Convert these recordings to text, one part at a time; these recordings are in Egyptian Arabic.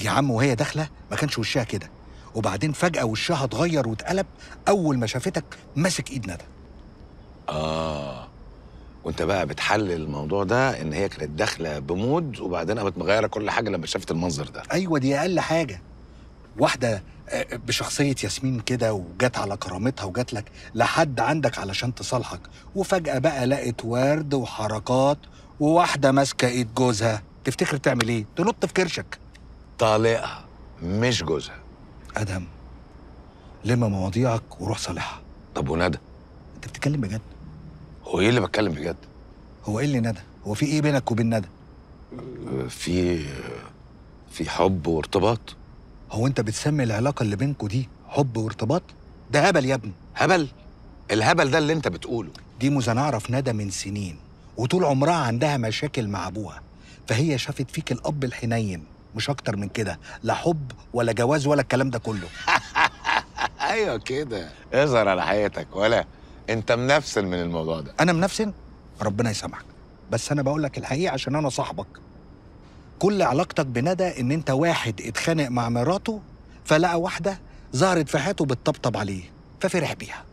يا عم وهي داخله ما كانش وشها كده وبعدين فجاه وشها اتغير واتقلب اول ما شافتك ماسك ايد ندى اه وانت بقى بتحلل الموضوع ده ان هي كانت داخله بمود وبعدين قامت مغيره كل حاجه لما شافت المنظر ده ايوه دي اقل حاجه واحده آه، بشخصيه ياسمين كده وجت على كرامتها وجات لك لحد عندك علشان تصالحك وفجاه بقى لقت ورد وحركات وواحده ماسكه ايد جوزها تفتكر تعمل ايه تنط في كرشك طالقها مش جوزها ادهم لم مواضيعك وروح صالحها طب وندى انت بتتكلم بجد هو ايه اللي بتكلم بجد هو ايه اللي ندى هو في ايه بينك وبين ندى آه، في في حب وارتباط هو انت بتسمي العلاقه اللي بينكوا دي حب وارتباط ده هبل يا ابني هبل الهبل ده اللي انت بتقوله دي موزة نعرف ندى من سنين وطول عمرها عندها مشاكل مع ابوها فهي شافت فيك الاب الحنين مش اكتر من كده لا حب ولا جواز ولا الكلام ده كله ايوه كده اظهر على حياتك ولا انت منفسن من الموضوع ده انا منفسن ربنا يسامحك بس انا بقول لك الحقيقه عشان انا صاحبك كل علاقتك بندى ان انت واحد اتخانق مع مراته فلقى واحده ظهرت في حياته بتطبطب عليه ففرح بيها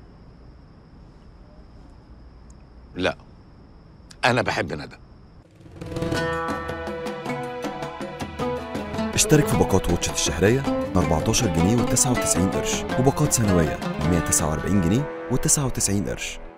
لا انا بحب ندى اشترك في باقات واتشت الشهرية ب 14 جنيه و99 قرش وباقات سنوية ب 149 جنيه و99 قرش